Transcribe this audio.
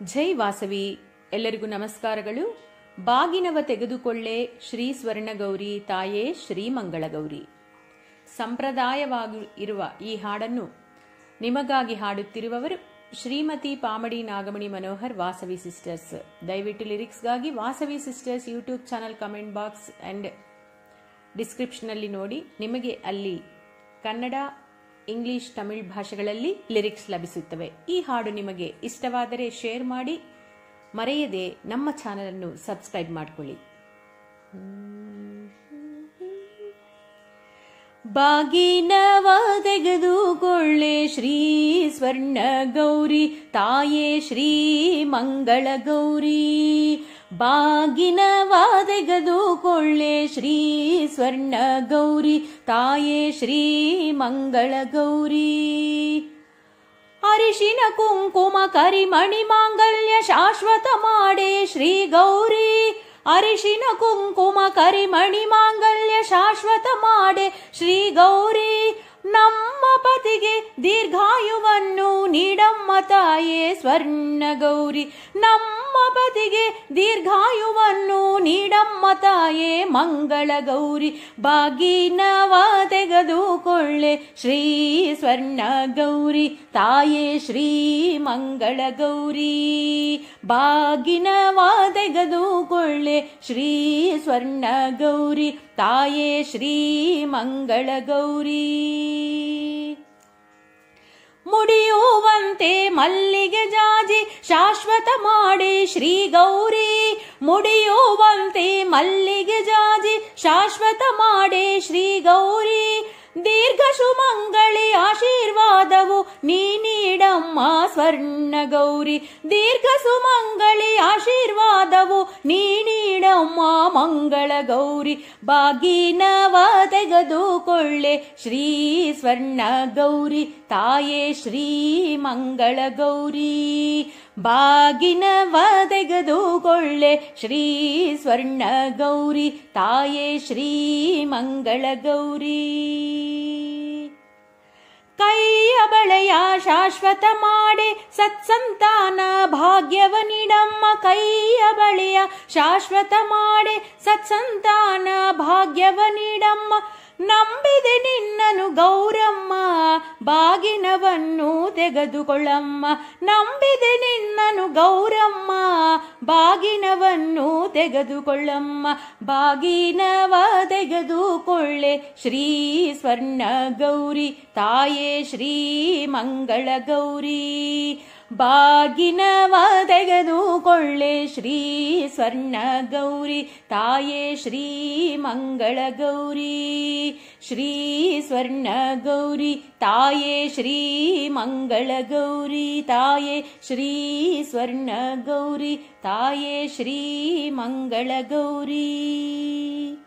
ಜೈ ವಾಸವಿ ಎಲ್ಲರಿಗೂ ನಮಸ್ಕಾರಗಳು ಬಾಗಿನವ ತೆಗೆದುಕೊಳ್ಳೆ ಶ್ರೀ ಸ್ವರ್ಣಗೌರಿ ತಾಯೇ ಶ್ರೀ ಮಂಗಳಗೌರಿ ಸಂಪ್ರದಾಯವಾಗಿ ಇರುವ ಈ ಹಾಡನ್ನು ನಿಮಗಾಗಿ ಹಾಡುತ್ತಿರುವವರು ಶ್ರೀಮತಿ ಪಾಮಡಿ ನಾಗಮಣಿ ಮನೋಹರ್ ವಾಸವಿ ಸಿಸ್ಟರ್ಸ್ ದಯವಿಟ್ಟು ಲಿರಿಕ್ಸ್ಗಾಗಿ Vasavi sisters YouTube channel comment box and ಡಿಸ್ಕ್ರಿಪ್ಷನಲ್ಲಿ ನೋಡಿ ನಿಮಗೆ ಅಲ್ಲಿ ಕನ್ನಡ ಇಂಗ್ಲಿಷ್ ತಮಿಳ್ ಭಾಷೆಗಳಲ್ಲಿ ಲಿರಿಕ್ಸ್ ಲಭಿಸುತ್ತವೆ ಈ ಹಾಡು ನಿಮಗೆ ಇಷ್ಟವಾದರೆ ಶೇರ್ ಮಾಡಿ ಮರೆಯದೆ ನಮ್ಮ ಚಾನಲ್ ಅನ್ನು ಸಬ್ಸ್ಕ್ರೈಬ್ ಮಾಡಿಕೊಳ್ಳಿ ಬಾಗಿನವ ತೆಗೆದುಕೊಳ್ಳೆ ಶ್ರೀ ಸ್ವರ್ಣ ಗೌರಿ ತಾಯೇ ಶ್ರೀ ಮಂಗಳ ಗೌರಿ ಬಾಗಿನವ ತೆಗೆದುಕೊಳ್ಳೆ ಶ್ರೀ ಸ್ವರ್ಣ ಗೌರಿ ತಾಯೇ ಶ್ರೀ ಮಂಗಳ ಗೌರಿ ಅರಿಶಿನ ಕುಂಕುಮ ಕರಿಮಣಿ ಮಾಂಗಲ್ಯ ಶಾಶ್ವತ ಮಾಡೆ ಶ್ರೀ ಗೌರಿ ಅರಿಶಿನ ಕುಂಕುಮ ಕರಿಮಣಿ ಮಾಂಗಲ್ಯ ಶಾಶ್ವತ ಮಾಡೆ ಶ್ರೀ ಗೌರಿ ನಮ್ಮ ಪತಿಗೆ ದೀರ್ಘಾಯುವನ್ನು ನೀಡಮ್ಮ ತಾಯೇ ಸ್ವರ್ಣ ಗೌರಿ ನಮ್ಮ ಪತಿಗೆ ದೀರ್ಘಾಯುವನ್ನು ನೀಡಮ್ಮ ತಾಯೇ ಮಂಗಳ ಗೌರಿ ಬಾಗಿನವ ತೆಗೆದುಕೊಳ್ಳೆ ಶ್ರೀ ಸ್ವರ್ಣ ಗೌರಿ ತಾಯೇ ಶ್ರೀ ಮಂಗಳ ಗೌರಿ ಬಾಗಿನವ ತೆಗೆದುಕೊಳ್ಳೆ ಶ್ರೀ ಸ್ವರ್ಣ ಗೌರಿ ತಾಯೇ ಶ್ರೀ ಮಂಗಳ ಗೌರಿ ಮುಡಿಯುವಂತೆ ಮಲ್ಲಿಗೆ ಜಾಜಿ ಶಾಶ್ವತ ಮಾಡಿ ಶ್ರೀ ಗೌರಿ ಮುಡಿಯುವಂತೆ ಮಲ್ಲಿಗೆ ಜಾಜಿ ಶಾಶ್ವತ ಮಾಡಿ ಶ್ರೀ ಗೌರಿ ದೀರ್ಘ ಸುಮಂಗಳಿ ಆಶೀರ್ವಾದವು ನೀ ನೀಡಮ್ಮ ಸ್ವರ್ಣ ಗೌರಿ ದೀರ್ಘ ಸುಮಂಗಳಿ ಆಶೀರ್ವಾದವು ನೀ ನೀಡಮ್ಮ ಮಂಗಳ ಗೌರಿ ಬಾಗಿನವ ತೆಗೆದುಕೊಳ್ಳೆ ಶ್ರೀ ಸ್ವರ್ಣ ಗೌರಿ ತಾಯೇ ಶ್ರೀ ಮಂಗಳ ಗೌರಿ ಬಾಗಿನವ ತೆಗೆದುಕೊಳ್ಳೆ ಶ್ರೀ ಸ್ವರ್ಣ ಗೌರಿ ತಾಯೇ ಶ್ರೀ ಮಂಗಳ ಗೌರಿ ಕೈಯ ಬಳೆಯ ಶಾಶ್ವತ ಮಾಡಿ ಸತ್ಸಂತಾನ ಭಾಗ್ಯವ ನೀಡಮ್ಮ ಕೈಯ ಬಳೆಯ ಶಾಶ್ವತ ಮಾಡಿ ಸತ್ಸಂತಾನ ಭಾಗ್ಯವ ನೀಡಮ್ಮ ನಂಬಿದೆ ನಿನ್ನನು ಗೌರಮ್ಮ ಬಾಗಿನವನ್ನು ತೆಗೆದುಕೊಳ್ಳಮ್ಮ ನಂಬಿದೆ ನಿನ್ನನು ಗೌರಮ್ಮ ಬಾಗಿನವನ್ನು ತೆಗೆದುಕೊಳ್ಳಮ್ಮ ಬಾಗಿನವ ತೆಗೆದುಕೊಳ್ಳೆ ಶ್ರೀ ಸ್ವರ್ಣ ಗೌರಿ ತಾಯೇ ಶ್ರೀ ಮಂಗಳ ಗೌರಿ ಬಾಗಿನವ ತೆಗೆದುಕೊಳ್ಳೆ ಶ್ರೀ ಸ್ವರ್ಣ ಗೌರಿ ತಾಯೇ ಶ್ರೀ ಮಂಗಳ ಗೌರಿ ಶ್ರೀ ಸ್ವರ್ಣ ಗೌರಿ ತಾಯೇ ಶ್ರೀ ಮಂಗಳ ಗೌರಿ ತಾಯೇ ಶ್ರೀ ಸ್ವರ್ಣ ಗೌರಿ ತಾಯೇ ಶ್ರೀ ಮಂಗಳ ಗೌರಿ